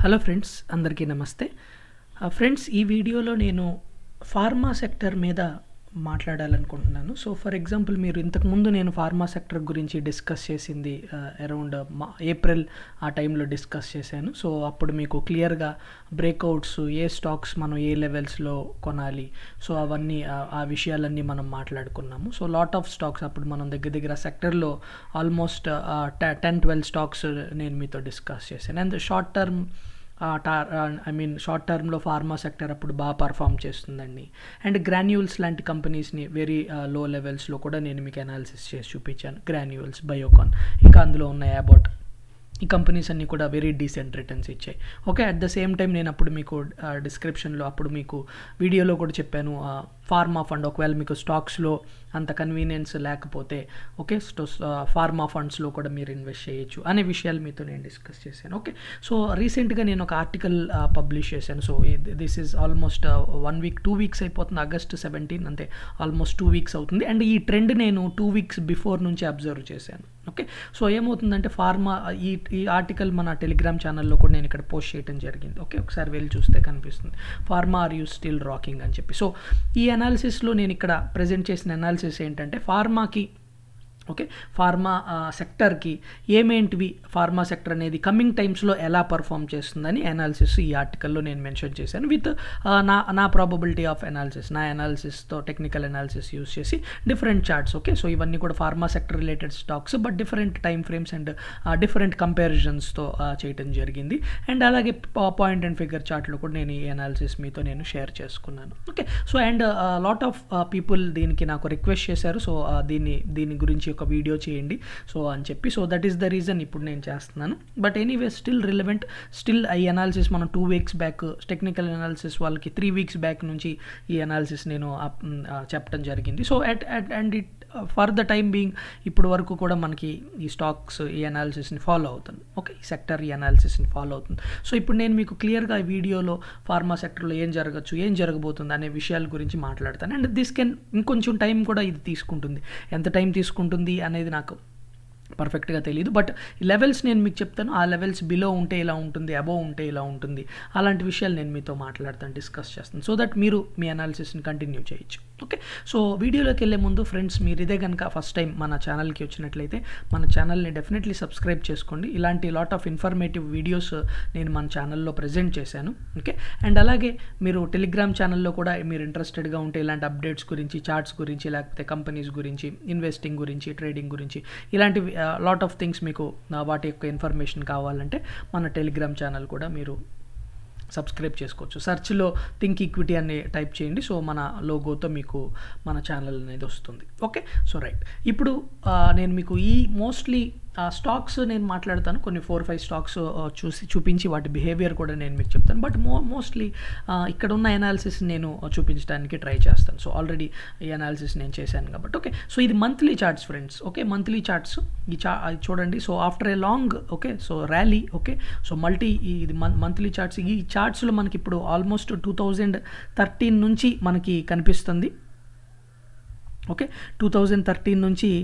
hello friends అందరికీ నమస్తే friends ఈ వీడియోలో నేను ఫార్మా సెక్టర్ మీద మాట్లాడాలనుకుంటున్నాను సో ఫర్ ఎగ్జాంపుల్ మీరు ఇంతకుముందు నేను ఫార్మా సెక్టర్ గురించి డిస్కస్ చేసింది అరౌండ్ మా ఏప్రిల్ ఆ టైంలో డిస్కస్ చేశాను సో అప్పుడు మీకు క్లియర్గా బ్రేక్అవుట్స్ ఏ స్టాక్స్ మనం ఏ లెవెల్స్లో కొనాలి సో అవన్నీ ఆ- ఆ విషయాలన్నీ మనం మాట్లాడుకున్నాము సో లాట్ ఆఫ్ స్టాక్స్ అప్పుడు మనం దగ్గర దగ్గర సెక్టర్లో ఆల్మోస్ట్ టెన్ ట్వెల్వ్ స్టాక్స్ నేను మీతో డిస్కస్ చేశాను and short term I mean short టర్మ్లో ఫార్మా సెక్టర్ అప్పుడు బాగా పర్ఫామ్ చేస్తుందండి అండ్ గ్రాన్యూల్స్ లాంటి కంపెనీస్ని వెరీ లో లెవెల్స్లో కూడా నేను మీకు అనాలిసిస్ చేసి చూపించాను గ్రాన్యూల్స్ బయోకాన్ ఇంకా అందులో ఉన్న యాబోట్ ఈ కంపెనీస్ అన్నీ కూడా వెరీ డీసెంట్ రిటర్న్స్ ఇచ్చాయి okay at the same time నేను అప్పుడు మీకు డిస్క్రిప్షన్లో అప్పుడు మీకు వీడియోలో కూడా చెప్పాను ఫార్మా ఫండ్ ఒకవేళ మీకు స్టాక్స్లో అంత కన్వీనియన్స్ లేకపోతే ఓకే ఫార్మా ఫండ్స్లో కూడా మీరు ఇన్వెస్ట్ చేయొచ్చు అనే విషయాలు మీతో నేను డిస్కస్ చేశాను ఓకే సో రీసెంట్గా నేను ఒక ఆర్టికల్ పబ్లిష్ చేశాను so this is almost one week two weeks అయిపోతుంది ఆగస్ట్ సెవెంటీన్ అంతే ఆల్మోస్ట్ టూ వీక్స్ అవుతుంది అండ్ ఈ ట్రెండ్ నేను టూ వీక్స్ బిఫోర్ నుంచి అబ్జర్వ్ చేశాను ఓకే సో ఏమవుతుందంటే ఫార్మా ఈ ఈ ఆర్టికల్ మన టెలిగ్రామ్ ఛానల్లో కూడా నేను ఇక్కడ పోస్ట్ చేయడం జరిగింది ఓకే ఒకసారి వెళ్ళి చూస్తే కనిపిస్తుంది pharma are you still rocking అని చెప్పి సో ఈ అనాలిసిస్లో నేను ఇక్కడ ప్రజెంట్ చేసిన అనాలిసిస్ ఏంటంటే ఫార్మాకి ఓకే ఫార్మా సెక్టర్కి ఏమేంటివి ఫార్మా సెక్టర్ అనేది కమింగ్ టైమ్స్లో ఎలా పర్ఫామ్ చేస్తుందని అనాలిసిస్ ఈ ఆర్టికల్లో నేను మెన్షన్ చేశాను విత్ నా నా ప్రాబబిలిటీ ఆఫ్ అనాలిసిస్ నా అనాలిసిస్తో టెక్నికల్ అనాలిసిస్ యూస్ చేసి డిఫరెంట్ చార్ట్స్ ఓకే సో ఇవన్నీ కూడా pharma sector related stocks but different time frames and different కంపారిజన్స్తో చేయడం జరిగింది అండ్ అలాగే పాయింట్ అండ్ ఫిగర్ చార్ట్లో కూడా నేను ఈ అనాలిసిస్ మీతో నేను షేర్ చేసుకున్నాను okay so and lot of people దీనికి నాకు రిక్వెస్ట్ చేశారు సో దీన్ని దీని గురించి ఒక వీడియో చేయండి సో అని చెప్పి so that is the reason ఇప్పుడు నేను చేస్తున్నాను but anyway still relevant still ఈ అనాలిసిస్ మనం two weeks back technical analysis వాళ్ళకి త్రీ వీక్స్ బ్యాక్ నుంచి ఈ అనాలిసిస్ నేను up- మ్, ఆ, చెప్పడం జరిగింది so at at and it for the time being ఇప్పుడు వరకు కూడా మనకి ఈ స్టాక్స్ ఈ అనాలిసిస్ని ఫాలో అవుతుంది ఓకే ఈ సెక్టర్ ఈ అనాలిసిస్ని ఫాలో అవుతుంది సో ఇప్పుడు నేను మీకు క్లియర్గా ఈ వీడియోలో ఫార్మా సెక్టర్లో ఏం జరగచ్చు ఏం జరగబోతుంది అనే విషయాల గురించి మాట్లాడతాను అండ్ దిస్ కెన్ ఇంకొంచెం టైం కూడా ఇది తీసుకుంటుంది ఎంత టైం తీసుకుంటుంది అనేది నాకు పర్ఫెక్ట్గా తెలియదు బట్ లెవెల్స్ నేను మీకు చెప్తాను ఆ లెవెల్స్ బిలో ఉంటే ఇలా ఉంటుంది అబోవ్ ఉంటే ఇలా ఉంటుంది అలాంటి విషయాలు నేను మీతో మాట్లాడతాను డిస్కస్ చేస్తాను సో దట్ మీరు మీ అనాలిసిస్ని కంటిన్యూ చేయొచ్చు ఓకే సో వీడియోలోకి వెళ్ళే ముందు ఫ్రెండ్స్ మీరు ఇదే కనుక ఫస్ట్ టైం మన ఛానల్కి వచ్చినట్లయితే మన ఛానల్ని డెఫినెట్లీ సబ్స్క్రైబ్ చేసుకోండి ఇలాంటి లాట్ ఆఫ్ ఇన్ఫర్మేటివ్ వీడియోస్ నేను మన ఛానల్లో ప్రజెంట్ చేశాను ఓకే అండ్ అలాగే మీరు టెలిగ్రామ్ ఛానల్లో కూడా మీరు ఇంట్రెస్టెడ్గా ఉంటే ఇలాంటి అప్డేట్స్ గురించి చార్ట్స్ గురించి లేకపోతే కంపెనీస్ గురించి ఇన్వెస్టింగ్ గురించి ట్రేడింగ్ గురించి ఇలాంటి లాట్ ఆఫ్ థింగ్స్ మీకు ఆ, వాటి యొక్క ఇన్ఫర్మేషన్ కావాలంటే మన టెలిగ్రామ్ ఛానల్ కూడా మీరు సబ్స్క్రైబ్ చేసుకోవచ్చు సెర్చ్లో థింక్ ఈక్విటీ అని టైప్ చేయండి సో మన లోగోతో మీకు మన ఛానల్ అనేది వస్తుంది ఓకే సో రైట్ ఇప్పుడు ఆ, నేను మీకు ఈ మోస్ట్లీ స్టాక్స్ నేను మాట్లాడతాను కొన్ని ఫోర్ ఫైవ్ స్టాక్స్ చూసి చూపించి వాటి బిహేవియర్ కూడా నేను మీకు చెప్తాను బట్ మో మోస్ట్లీ ఇక్కడ ఉన్న అనాలిసిస్ నేను చూపించడానికి ట్రై చేస్తాను సో ఆల్రెడీ ఈ అనాలిసిస్ నేను చేశాను కాబట్టి ఓకే సో ఇది monthly charts friends okay monthly charts ఈ చా అది చూడండి so after a long okay so rally okay so multi ఇది మంత్లీ చార్ట్స్ ఈ చార్ట్స్లో మనకి ఇప్పుడు ఆల్మోస్ట్ టూ థౌజండ్ థర్టీన్ నుంచి మనకి కనిపిస్తుంది ఓకే టూ థౌజండ్ థర్టీన్ నుంచి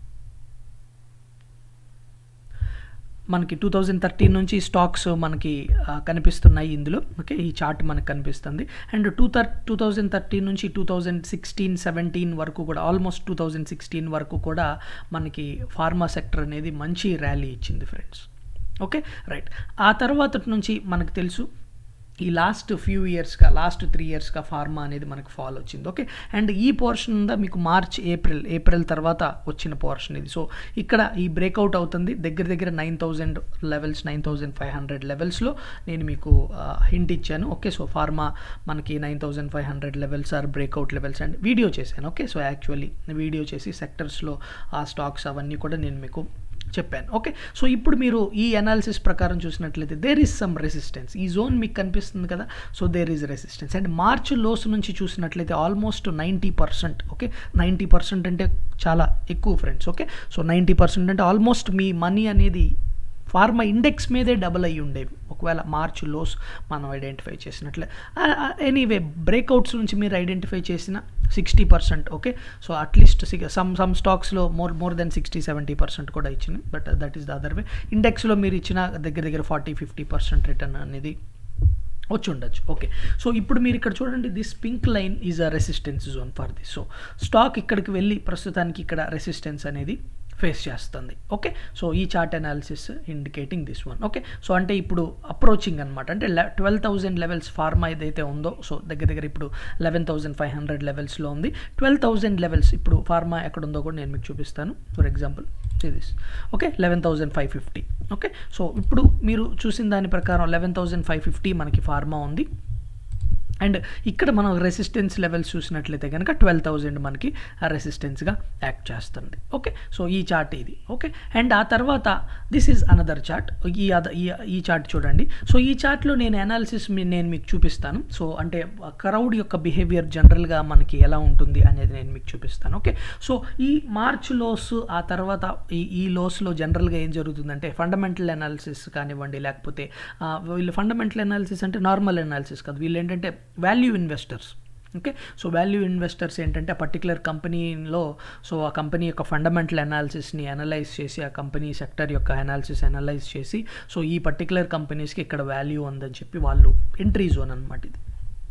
మనకి టూ థౌజండ్ థర్టీన్ నుంచి స్టాక్స్ మనకి ఆ, కనిపిస్తున్నాయి ఇందులో ఓకే ఈ చార్ట్ మనకు కనిపిస్తుంది అండ్ టూ థర్ టూ థౌజండ్ థర్టీన్ నుంచి టూ థౌజండ్ సిక్స్టీన్ సెవెంటీన్ వరకు కూడా ఆల్మోస్ట్ టూ థౌజండ్ సిక్స్టీన్ వరకు కూడా మనకి ఫార్మా సెక్టర్ అనేది మంచి ర్యాలీ ఇచ్చింది ఫ్రెండ్స్ ఓకే రైట్ ఆ తర్వాత నుంచి మనకు తెలుసు ఈ లాస్ట్ ఫ్యూ ఇయర్స్గా లాస్ట్ త్రీ ఇయర్స్గా ఫార్మా అనేది మనకు ఫాల్ వచ్చింది ఓకే అండ్ ఈ పోర్షన్ ఉందా మీకు మార్చ్ ఏప్రిల్ ఏప్రిల్ తర్వాత వచ్చిన పోర్షన్ ఇది సో ఇక్కడ ఈ బ్రేక్అవుట్ అవుతుంది దగ్గర దగ్గర nine thousand levels nine thousand five hundred లెవెల్స్లో నేను మీకు హింట్ ఇచ్చాను ఓకే సో ఫార్మా మనకి nine thousand five hundred levels are breakout levels and video చేశాను ఓకే సో యాక్చువల్లీ వీడియో చేసి సెక్టర్స్లో ఆ స్టాక్స్ అవన్నీ కూడా నేను మీకు చెప్పాను ఓకే సో ఇప్పుడు మీరు ఈ అనాలిసిస్ ప్రకారం చూసినట్లయితే దేర్ ఈస్ సమ్ రెసిస్టెన్స్ ఈ జోన్ మీకు కనిపిస్తుంది కదా so there is resistance and March lows నుంచి చూసినట్లయితే almost ninety percent okay ninety percent అంటే చాలా ఎక్కువ friends okay so ninety percent అంటే ఆల్మోస్ట్ మీ మనీ అనేది ఫార్మా ఇండెక్స్ మీదే డబుల్ అయ్యి ఉండేవి ఒకవేళ మార్చ్ లోస్ మనం ఐడెంటిఫై చేసినట్లే ఎనీవే బ్రేక్అవుట్స్ నుంచి మీరు ఐడెంటిఫై చేసిన sixty percent okay so at least some some స్టాక్స్లో more more than sixty seventy percent కూడా ఇచ్చింది but that is the other way ఇండెక్స్లో మీరు ఇచ్చిన దగ్గర దగ్గర ఫార్టీ ఫిఫ్టీ పర్సెంట్ రిటర్న్ అనేది వచ్చి ఉండొచ్చు ఓకే సో ఇప్పుడు మీరు ఇక్కడ చూడండి this pink line is a resistance zone for this so stock ఇక్కడికి వెళ్ళి ప్రస్తుతానికి ఇక్కడ రెసిస్టెన్స్ అనేది ఫేస్ చేస్తుంది ఓకే సో ఈ chart analysis indicating this one okay so అంటే ఇప్పుడు అప్రోచింగ్ అనమాట అంటే ట్వెల్వ్ థౌజండ్ లెవెల్స్ ఫార్మా ఏదైతే ఉందో సో దగ్గర దగ్గర ఇప్పుడు లెవెన్ థౌసండ్ ఫైవ్ హండ్రెడ్ లెవెల్స్లో ఉంది ట్వెల్వ్ థౌజండ్ లెవెల్స్ ఇప్పుడు ఫార్మా ఎక్కడ ఉందో కూడా నేను మీకు చూపిస్తాను for example this okay eleven thousand five fifty okay so ఇప్పుడు మీరు చూసిన దాని ప్రకారం లెవెన్ థౌజండ్ ఫైవ్ ఫిఫ్టీ మనకి ఫార్మా ఉంది అండ్ ఇక్కడ మనం రెసిస్టెన్స్ లెవెల్స్ చూసినట్లయితే కనుక ట్వెల్వ్ థౌజండ్ మనకి ఆ రెసిస్టెన్స్గా యాక్ట్ చేస్తుంది ఓకే సో ఈ చార్ట్ ఇది ఓకే అండ్ ఆ తర్వాత దిస్ ఈజ్ అనదర్ చార్ట్ ఈ అద- ఈ ఈ చార్ట్ చూడండి సో ఈ చార్ట్లో నేను అనాలిసిస్ నేను మీకు చూపిస్తాను సో అంటే క్రౌడ్ యొక్క బిహేవియర్ జనరల్గా మనకి ఎలా ఉంటుంది అనేది నేను మీకు చూపిస్తాను ఓకే సో ఈ మార్చ్ లోస్ ఆ తర్వాత ఈ ఈ లోస్లో జనరల్గా ఏం జరుగుతుందంటే ఫండమెంటల్ అనాలిసిస్ కానివ్వండి లేకపోతే ఆ, వీళ్ళు ఫండమెంటల్ అనాలిసిస్ అంటే నార్మల్ అనాలిసిస్ కాదు వీళ్ళు ఏంటంటే value investors okay so value investors ఏంటంటే ఆ పర్టికులర్ కంపెనీలో సో ఆ కంపెనీ యొక్క ఫండమెంటల్ అనాలిసిస్ని అనలైజ్ చేసి ఆ కంపెనీ సెక్టర్ యొక్క అనాలిసిస్ అనలైజ్ చేసి సో ఈ పర్టికులర్ కంపెనీస్కి ఇక్కడ వాల్యూ ఉందని చెప్పి వాళ్ళు ఎంట్రీ జోన్ అనమాట ఇది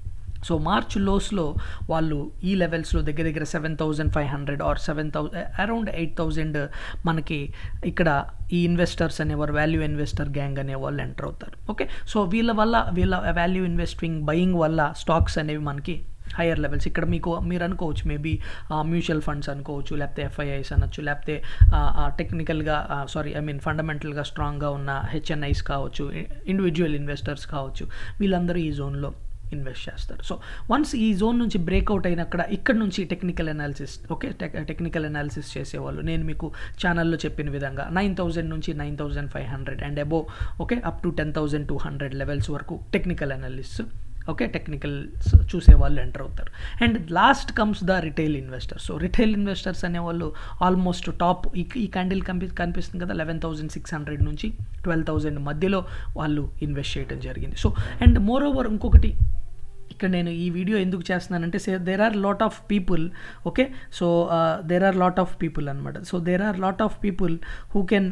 సో మార్చ్ లోస్లో వాళ్ళు ఈ లెవెల్స్లో దగ్గర దగ్గర seven thousand five hundred or seven thousand around eight thousand మనకి ఇక్కడ ఈ ఇన్వెస్టర్స్ అనేవారు వాల్యూ ఇన్వెస్టర్ గ్యాంగ్ అనేవాళ్ళు ఎంటర్ అవుతారు ఓకే సో వీళ్ళ వల్ల వీళ్ళ వాల్యూ ఇన్వెస్టింగ్ బయింగ్ వల్ల స్టాక్స్ అనేవి మనకి హయ్యర్ లెవెల్స్ ఇక్కడ మీకు మీరు అనుకోవచ్చు మేబీ మ్యూచువల్ ఫండ్స్ అనుకోవచ్చు లేకపోతే ఎఫ్ఐఐస్ అనొచ్చు లేకపోతే టెక్నికల్గా సారీ ఐ మీన్ ఫండమెంటల్గా స్ట్రాంగ్గా ఉన్న హెచ్ఎన్ఐస్ కావచ్చు ఇండివిజువల్ ఇన్వెస్టర్స్ కావచ్చు వీళ్ళందరూ ఈ జోన్లో ఇన్వెస్ట్ చేస్తారు సో వన్స్ ఈ జోన్ నుంచి బ్రేక్అవుట్ అయినక్కడ ఇక్కడ నుంచి technical analysis okay technical analysis చేసేవాళ్ళు నేను మీకు ఛానల్లో చెప్పిన విధంగా నైన్ థౌజండ్ నుంచి nine thousand five hundred and above okay up to ten thousand two hundred levels వరకు టెక్నికల్ అనాలిసిస్ ఓకే టెక్నికల్ చూసే వాళ్ళు ఎంటర్ అవుతారు and last comes the retail investors so retail investors అనేవాళ్ళు ఆల్మోస్ట్ టాప్ ఈ ఈ candle కనిపి కనిపిస్తుంది కదా లెవెన్ థౌసండ్ సిక్స్ హండ్రెడ్ నుంచి ట్వెల్వ్ థౌసండ్ మధ్యలో వాళ్ళు ఇన్వెస్ట్ చేయడం జరిగింది సో అండ్ మోర్ ఓవర్ ఇంకొకటి ఇక్కడ నేను ఈ వీడియో ఎందుకు చేస్తున్నానంటే say there are lot of people okay so there are lot of people అనమాట so there are lot of people who can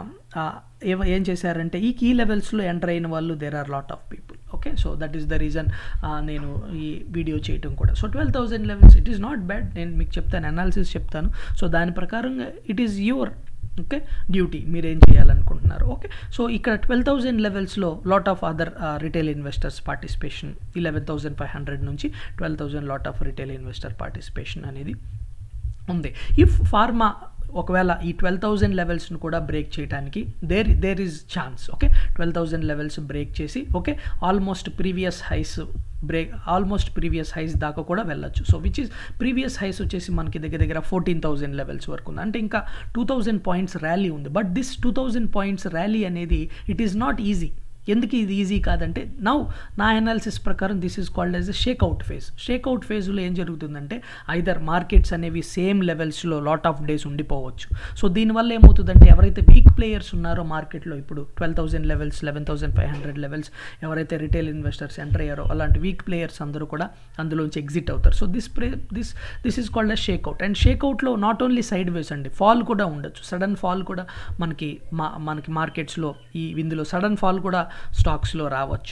ఏం చేశారంటే ఈ కీ లెవెల్స్లో ఎంటర్ అయిన వాళ్ళు there are lot of people okay so that is the reason నేను ఈ video చేయటం కూడా so twelve thousand levels it is not bad నేను మీకు చెప్తాను అనాలిసిస్ చెప్తాను సో దాని ప్రకారంగా it is your okay duty మీరు ఏం చేయాలనుకుంటున్నారు ఓకే సో ఇక్కడ ట్వెల్వ్ థౌజండ్ లెవెల్స్లో lot of other retail investors participation eleven thousand five hundred నుంచి twelve thousand lot of retail investor participation అనేది ఉంది ఇఫ్ ఫార్మా ఒకవేళ ఈ ట్వెల్వ్ థౌజండ్ లెవెల్స్ను కూడా బ్రేక్ చేయడానికి there there is chance okay twelve thousand levels break చేసి okay almost previous highs break almost previous highs దాకా కూడా వెళ్ళొచ్చు so which is previous highs వచ్చేసి మనకి దగ్గర దగ్గర ఫోర్టీన్ థౌజండ్ లెవెల్స్ వరకు ఉంది అంటే ఇంకా టూ థౌజండ్ పాయింట్స్ ర్యాలీ ఉంది but this two thousand points rally అనేది ఇట్ ఈస్ నాట్ ఈజీ ఎందుకు ఇది ఈజీ కాదంటే నౌ నా అనాలిసిస్ ప్రకారం this is called as a shakeout phase shakeout ఫేజ్లో ఏం జరుగుతుందంటే ఐదర్ మార్కెట్స్ అనేవి సేమ్ లెవెల్స్లో లాట్ ఆఫ్ డేస్ ఉండిపోవచ్చు సో దీనివల్ల ఏమవుతుందంటే ఎవరైతే వీక్ ప్లేయర్స్ ఉన్నారో మార్కెట్లో ఇప్పుడు twelve thousand levels eleven thousand five hundred levels ఎవరైతే రిటైల్ ఇన్వెస్టర్స్ ఎంటర్ అయ్యారో అలాంటి వీక్ ప్లేయర్స్ అందరూ కూడా అందులోంచి ఎగ్జిట్ అవుతారు so this pray this this is called a shakeout and షేక్అవుట్లో నాట్ ఓన్లీ సైడ్ వేస్ అండి ఫాల్ కూడా ఉండొచ్చు సడన్ ఫాల్ కూడా మనకి మా మనకి మార్కెట్స్లో ఈ ఇందులో సడన్ ఫాల్ కూడా స్టాక్స్లో రావచ్చు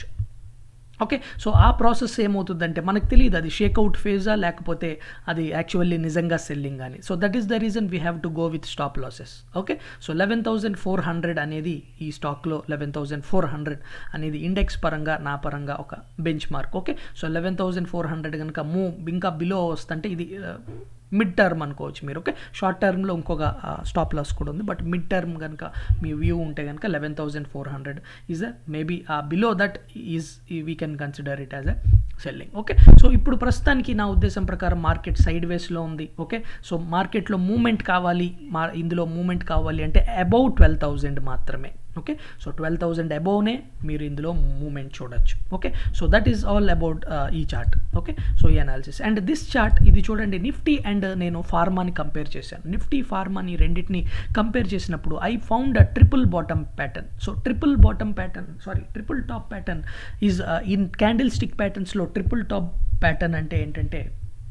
ఓకే సో ఆ ప్రాసెస్ ఏమవుతుందంటే మనకు తెలియదు అది షేక్అవుట్ ఫేజా లేకపోతే అది యాక్చువల్లీ నిజంగా సెల్లింగ్ అని so that is the reason we have to go with stop losses okay so eleven thousand four hundred అనేది ఈ స్టాక్లో లెవెన్ థౌజండ్ ఫోర్ హండ్రెడ్ అనేది ఇండెక్స్ పరంగా నా పరంగా ఒక benchmark okay so eleven thousand four hundred కనుక move ఇంకా బిలో వస్తుంటే ఇది మిడ్ టర్మ్ అనుకోవచ్చు మీరు ఓకే షార్ట్ టర్మ్లో ఇంకొక స్టాప్ లాస్ కూడా ఉంది బట్ మిడ్ టర్మ్ కనుక మీ వ్యూ ఉంటే కనుక eleven thousand four hundred is a maybe below that is we can consider it as a selling okay so ఇప్పుడు ప్రస్తుతానికి నా ఉద్దేశం ప్రకారం మార్కెట్ సైడ్ వేస్లో ఉంది ఓకే సో మార్కెట్లో మూమెంట్ కావాలి మా ఇందులో మూమెంట్ కావాలి అంటే అబౌవ్ ట్వెల్వ్ థౌజండ్ మాత్రమే ఓకే సో ట్వెల్వ్ థౌజండ్ అబోవ్నే మీరు ఇందులో మూమెంట్ చూడొచ్చు okay so that is all about ఈ చార్ట్ ఓకే సో ఈ అనాలిసిస్ అండ్ దిస్ చార్ట్ ఇది చూడండి నిఫ్టీ అండ్ నేను ఫార్మాని కంపేర్ చేశాను నిఫ్టీ ఫార్మాని రెండింటిని కంపేర్ చేసినప్పుడు I found a triple bottom pattern so triple bottom pattern sorry triple top pattern is in candlestick ప్యాటర్న్స్లో triple top pattern అంటే ఏంటంటే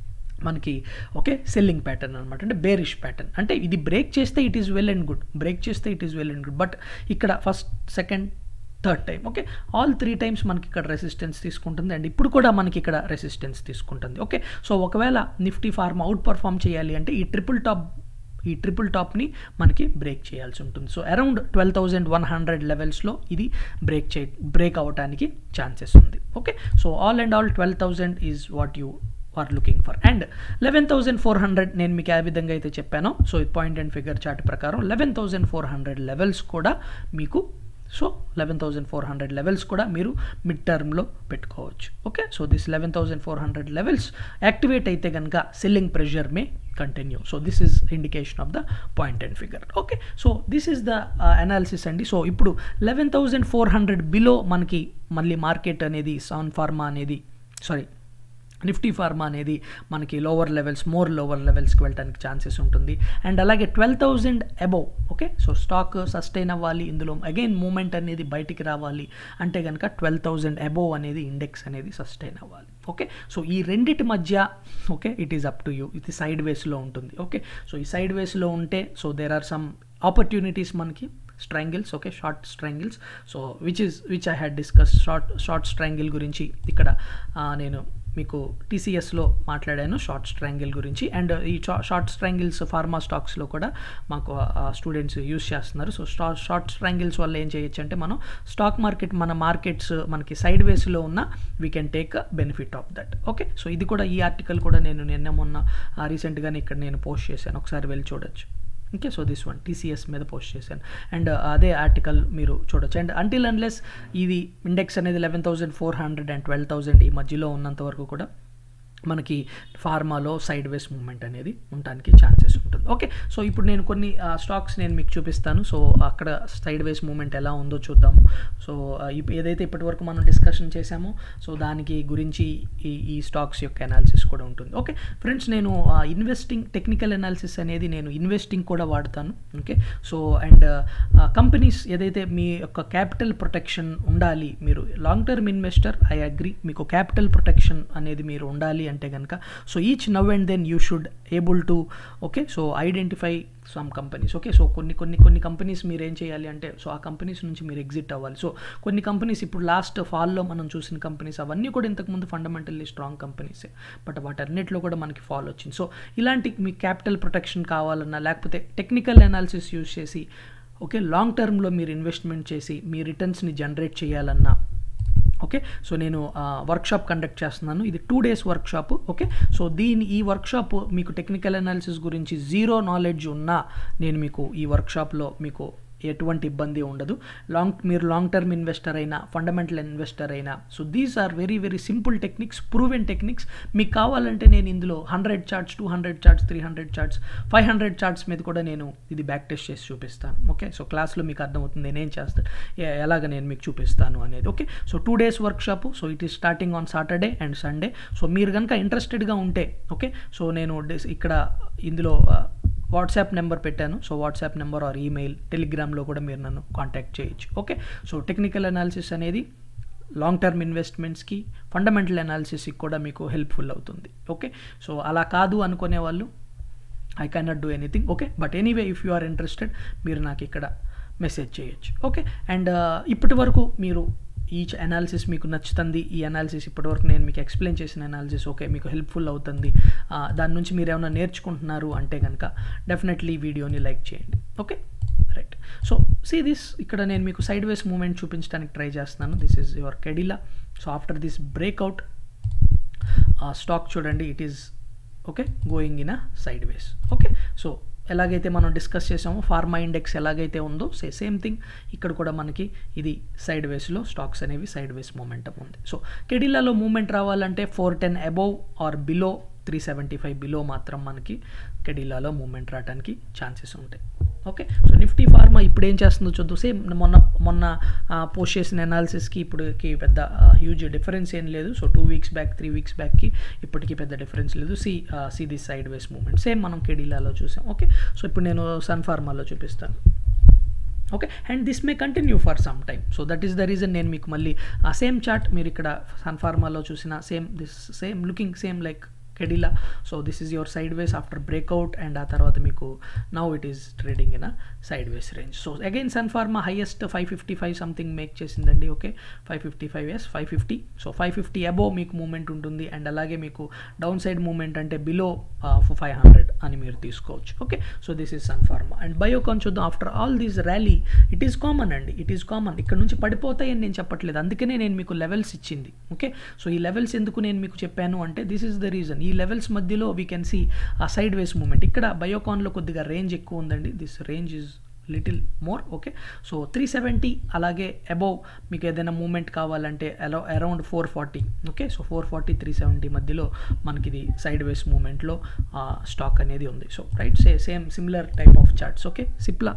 మనకి ఓకే సెల్లింగ్ ప్యాటర్న్ అనమాట అంటే బేరిష్ ప్యాటర్న్ అంటే ఇది బ్రేక్ చేస్తే it is well and good break చేస్తే it is well and good but ఇక్కడ first second third time okay all three times మనకి ఇక్కడ రెసిస్టెన్స్ తీసుకుంటుంది అండ్ ఇప్పుడు కూడా మనకి ఇక్కడ రెసిస్టెన్స్ తీసుకుంటుంది ఓకే సో ఒకవేళ నిఫ్టీ ఫార్మా అవుట్ పర్ఫామ్ చేయాలి అంటే ఈ ట్రిపుల్ టాప్ ఈ ట్రిపుల్ టాప్ని మనకి బ్రేక్ చేయాల్సి ఉంటుంది so around twelve thousand one hundred లెవెల్స్లో ఇది బ్రేక్ చే బ్రేక్ అవడానికి ఛాన్సెస్ ఉంది okay so all and all twelve thousand is what you are looking for and eleven thousand four hundred నేను మీకు ఏ విధంగా అయితే చెప్పానో సో ఈ పాయింట్ అండ్ ఫిగర్ చార్ట్ ప్రకారం eleven thousand four hundred levels కూడా మీకు so eleven thousand four hundred levels కూడా మీరు మిడ్ టర్మ్లో పెట్టుకోవచ్చు okay so this eleven thousand four hundred levels activate అయితే కనుక selling pressure may continue so this is indication of the point and figure okay so this is the analysis అండి so ఇప్పుడు eleven thousand four hundred below మనకి మళ్ళీ market అనేది సాన్ pharma అనేది sorry Nifty pharma అనేది మనకి లోవర్ లెవెల్స్ మోర్ లోవర్ లెవెల్స్కి వెళ్ళడానికి ఛాన్సెస్ ఉంటుంది అండ్ అలాగే twelve thousand above okay so stock sustain అవ్వాలి ఇందులో అగైన్ మూమెంట్ అనేది బయటికి రావాలి అంటే కనుక ట్వెల్వ్ థౌజండ్ అబౌవ్ అనేది ఇండెక్స్ అనేది సస్టైన్ అవ్వాలి ఓకే సో ఈ రెండిటి మధ్య okay it is up to you ఇది సైడ్ వేస్లో ఉంటుంది ఓకే సో ఈ సైడ్ వేస్లో ఉంటే so there are some opportunities మనకి strangles okay short strangles so which is which I had discuss short short స్ట్రాంగిల్ గురించి ఇక్కడ నేను మీకు టీసీఎస్లో మాట్లాడాను షార్ట్ స్ట్రాంగిల్ గురించి అండ్ ఈ షార్ట్ స్ట్రాంగిల్స్ ఫార్మా స్టాక్స్లో కూడా మాకు స్టూడెంట్స్ యూస్ చేస్తున్నారు సో స్టా షార్ట్ స్ట్రాంగిల్స్ వల్ల ఏం చేయొచ్చు అంటే మనం స్టాక్ మార్కెట్ మన మార్కెట్స్ మనకి సైడ్ వేస్లో ఉన్న we can take benefit of that okay so ఇది కూడా ఈ ఆర్టికల్ కూడా నేను నిన్న మొన్న రీసెంట్గానే ఇక్కడ నేను పోస్ట్ చేశాను ఒకసారి వెళ్ళి చూడొచ్చు okay so this one TCS మీద పోస్ట్ చేశాను అండ్ అదే ఆర్టికల్ మీరు చూడొచ్చు అండ్ అంటిల్ అన్లెస్ ఇది ఇండెక్స్ అనేది eleven thousand four hundred and twelve thousand ఈ మధ్యలో ఉన్నంత వరకు కూడా మనకి ఫార్మాలో సైడ్ వేస్ మూమెంట్ అనేది ఉండడానికి ఛాన్సెస్ ఉంటుంది ఓకే సో ఇప్పుడు నేను కొన్ని స్టాక్స్ నేను మీకు చూపిస్తాను సో అక్కడ సైడ్ వేస్ మూమెంట్ ఎలా ఉందో చూద్దాము సో ఏదైతే ఇప్పటివరకు మనం డిస్కషన్ చేశామో సో దానికి గురించి ఈ ఈ స్టాక్స్ యొక్క అనాలిసిస్ కూడా ఉంటుంది ఓకే ఫ్రెండ్స్ నేను ఇన్వెస్టింగ్ టెక్నికల్ అనాలిసిస్ అనేది నేను ఇన్వెస్టింగ్ కూడా వాడతాను ఓకే సో అండ్ కంపెనీస్ ఏదైతే మీ యొక్క క్యాపిటల్ ప్రొటెక్షన్ ఉండాలి మీరు long term investor I agree మీకు క్యాపిటల్ ప్రొటెక్షన్ అనేది మీరు ఉండాలి అంటే కనుక so each now and then you should able to okay so identify some companies okay so కొన్ని కొన్ని కొన్ని కంపెనీస్ మీరు ఏం చేయాలి అంటే సో ఆ కంపెనీస్ నుంచి మీరు ఎగ్జిట్ అవ్వాలి సో కొన్ని కంపెనీస్ ఇప్పుడు లాస్ట్ ఫాల్లో మనం చూసిన కంపెనీస్ అవన్నీ కూడా ఇంతకుముందు ఫండమెంటల్లీ స్ట్రాంగ్ కంపెనీసే బట్ వాటన్నిటిలో కూడా మనకి ఫాల్ వచ్చింది సో ఇలాంటి మీ క్యాపిటల్ ప్రొటెక్షన్ కావాలన్నా లేకపోతే టెక్నికల్ అనాలిసిస్ యూస్ చేసి ఓకే లాంగ్ టర్మ్లో మీరు ఇన్వెస్ట్మెంట్ చేసి మీ రిటర్న్స్ని జనరేట్ చేయాలన్నా ఓకే సో నేను వర్క్షాప్ కండక్ట్ చేస్తున్నాను ఇది two days workshop okay so దీని ఈ వర్క్షాప్ మీకు టెక్నికల్ అనాలిసిస్ గురించి జీరో నాలెడ్జ్ ఉన్నా నేను మీకు ఈ వర్క్షాప్లో మీకు ఎటువంటి ఇబ్బంది ఉండదు లాంగ్ మీరు లాంగ్ టర్మ్ ఇన్వెస్టర్ అయినా ఫండమెంటల్ ఇన్వెస్టర్ అయినా so these are very very simple techniques proven techniques మీకు కావాలంటే నేను ఇందులో hundred charts two hundred charts three hundred charts five hundred charts మీద కూడా నేను ఇది బ్యాక్ టెస్ట్ చేసి చూపిస్తాను ఓకే సో క్లాస్లో మీకు అర్థమవుతుంది నేనేం చేస్తాను ఎలాగ నేను మీకు చూపిస్తాను అనేది okay so two days workshop so it is starting on Saturday and Sunday so మీరు కనుక ఇంట్రెస్టెడ్గా ఉంటే ఓకే సో నేను ఇక్కడ ఇందులో వాట్సాప్ నెంబర్ పెట్టాను so WhatsApp number or email టెలిగ్రామ్లో కూడా మీరు నన్ను కాంటాక్ట్ చేయొచ్చు ఓకే సో టెక్నికల్ అనాలిసిస్ అనేది లాంగ్ టర్మ్ ఇన్వెస్ట్మెంట్స్కి ఫండమెంటల్ అనాలిసిస్కి కూడా మీకు హెల్ప్ఫుల్ అవుతుంది ఓకే సో అలా కాదు అనుకునే వాళ్ళు I cannot do anything okay but anyway if you are interested మీరు నాకు ఇక్కడ మెసేజ్ చేయొచ్చు ఓకే అండ్ ఇప్పటి వరకు మీరు ఈ అనాలిసిస్ మీకు నచ్చుతుంది ఈ అనాలిసిస్ ఇప్పటివరకు నేను మీకు ఎక్స్ప్లెయిన్ చేసిన అనాలిసిస్ ఓకే మీకు హెల్ప్ఫుల్ అవుతుంది దాని నుంచి మీరు ఏమైనా నేర్చుకుంటున్నారు అంటే కనుక డెఫినెట్లీ వీడియోని లైక్ చేయండి okay right so see this ఇక్కడ నేను మీకు సైడ్ వేస్ మూమెంట్ చూపించడానికి ట్రై చేస్తున్నాను this is your Cadila so after this breakout stock చూడండి it is okay going in a sideways okay so ఎలాగైతే మనం డిస్కస్ చేసామో ఫార్మా ఇండెక్స్ ఎలాగైతే ఉందో సే సేమ్ థింగ్ ఇక్కడ కూడా మనకి ఇది సైడ్ వేస్లో స్టాక్స్ అనేవి సైడ్ వేస్ మూమెంటం ఉంది సో కెడిలాలో మూమెంట్ రావాలంటే four ten above or below three seventy five below మాత్రం మనకి కెడిలాలో మూమెంట్ రావడానికి ఛాన్సెస్ ఉంటాయి ఓకే సో నిఫ్టీ ఫార్మా ఇప్పుడు ఏం చేస్తుందో చూద్దాం సేమ్ మొన్న మొన్న పోస్ట్ చేసిన అనాలిసిస్కి ఇప్పుడుకి పెద్ద హ్యూజ్ డిఫరెన్స్ ఏం లేదు so two weeks back three weeks బ్యాక్కి ఇప్పటికీ పెద్ద డిఫరెన్స్ లేదు see see the sideways moment same మనం కెడిలాలో చూసాం ఓకే సో ఇప్పుడు నేను సన్ ఫార్మాలో చూపిస్తాను okay and this may continue for some time so that is the reason నేను మీకు మళ్ళీ ఆ సేమ్ చార్ట్ మీరు ఇక్కడ సన్ ఫార్మాలో చూసిన same this same looking same like Cadila so this is your sideways after breakout and ఆ తర్వాత మీకు now it is trading in a sideways range so again Sun pharma highest five fifty five something make చేసిందండి okay five fifty five yes five fifty so five fifty above మీకు moment ఉంటుంది and అలాగే మీకు downside moment అంటే below five hundred అని మీరు తీసుకోవచ్చు okay so this is Sun pharma and Biocon చూద్దాం after all these rally it is common అండి ఇట్ ఈస్ కామన్ ఇక్కడ నుంచి పడిపోతాయని నేను చెప్పట్లేదు అందుకనే నేను మీకు లెవెల్స్ ఇచ్చింది ఓకే సో ఈ లెవెల్స్ ఎందుకు నేను మీకు చెప్పాను అంటే దిస్ ఈస్ ద రీజన్ ఈ లెవెల్స్ మధ్యలో we can see a sideways moment ఇక్కడ బయోకాన్లో కొద్దిగా రేంజ్ ఎక్కువ ఉందండి this range is little more okay so three seventy అలాగే అబౌవ్ మీకు ఏదైనా మూమెంట్ కావాలంటే అలో around four forty okay so four forty three seventy మధ్యలో మనకి ఇది సైడ్ వేస్ మూమెంట్లో స్టాక్ అనేది ఉంది so right say same similar type of charts okay Cipla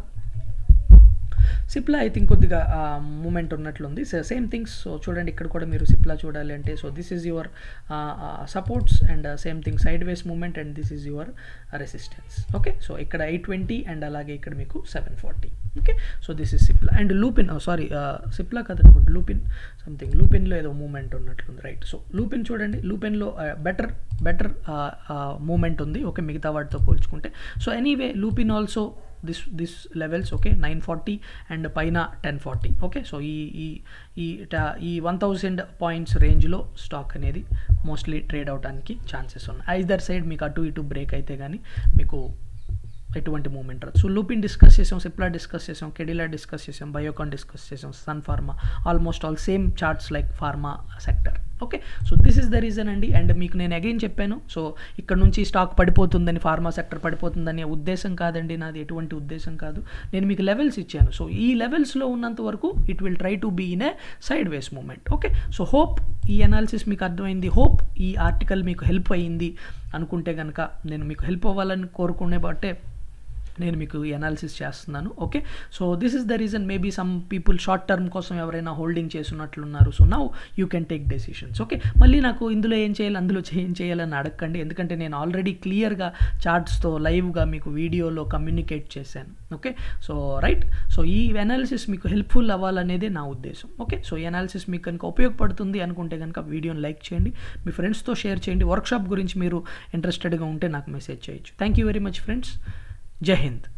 Cipla I think కొద్దిగా మూమెంట్ ఉన్నట్లుంది సో సేమ్ థింగ్స్ సో చూడండి ఇక్కడ కూడా మీరు సిప్లా చూడాలి అంటే so this is your supports and same thing sideways moment and this is your resistance okay so ఇక్కడ eight twenty and అలాగే ఇక్కడ మీకు seven forty okay so this is Cipla and Lupin sorry Cipla కదనుకోండి లూపిన్ సంథింగ్ లూపిన్లో ఏదో మూమెంట్ ఉన్నట్లుంది right so Lupin చూడండి లూపిన్లో బెటర్ బెటర్ మూమెంట్ ఉంది ఓకే మిగతా వాటితో పోల్చుకుంటే so anyway Lupin also this this levels okay nine forty and పైన టెన్ ఫార్టీ ఓకే సో ఈ ఈ ఈ ఈ వన్ థౌజండ్ పాయింట్స్ రేంజ్లో స్టాక్ అనేది మోస్ట్లీ ట్రేడ్ అవడానికి ఛాన్సెస్ ఉన్నాయి ఐదర్ సైడ్ మీకు అటు ఇటు బ్రేక్ అయితే కానీ మీకు ఎటువంటి మూమెంట్ రాదు సో లూపిన్ డిస్కస్ చేసాం సిప్లా డిస్కస్ చేసాం కెడిలా డిస్కస్ చేసాం బయోకాన్ డిస్కస్ చేసాం Sun Pharma almost all same charts like pharma sector okay so this is the reason అండి అండ్ మీకు నేను అగైన్ చెప్పాను సో ఇక్కడ నుంచి స్టాక్ పడిపోతుందని ఫార్మా సెక్టర్ పడిపోతుందని ఉద్దేశం కాదండి నాది ఎటువంటి ఉద్దేశం కాదు నేను మీకు లెవెల్స్ ఇచ్చాను సో ఈ లెవెల్స్లో ఉన్నంత వరకు it will try to be in a sideways moment okay so hope ఈ అనాలిసిస్ మీకు అర్థమైంది హోప్ ఈ ఆర్టికల్ మీకు హెల్ప్ అయ్యింది అనుకుంటే కనుక నేను మీకు హెల్ప్ అవ్వాలని కోరుకునే బట్టే నేను మీకు ఈ అనాలిసిస్ చేస్తున్నాను okay so this is the reason maybe some people short term కోసం ఎవరైనా హోల్డింగ్ చేస్తున్నట్లున్నారు so now you can take decisions okay మళ్ళీ నాకు ఇందులో ఏం చేయాలి అందులో ఏం చేయాలని అడగండి ఎందుకంటే నేను ఆల్రెడీ క్లియర్గా చార్ట్స్తో లైవ్గా మీకు వీడియోలో కమ్యూనికేట్ చేశాను ఓకే సో రైట్ సో ఈ అనాలిసిస్ మీకు హెల్ప్ఫుల్ అవ్వాలనేదే నా ఉద్దేశం ఓకే సో ఈ అనాలిసిస్ మీకు కనుక ఉపయోగపడుతుంది అనుకుంటే కనుక వీడియోని లైక్ చేయండి మీ ఫ్రెండ్స్తో షేర్ చేయండి వర్క్షాప్ గురించి మీరు ఇంట్రెస్టెడ్గా ఉంటే నాకు మెసేజ్ చేయొచ్చు thank you very much friends జై హింద్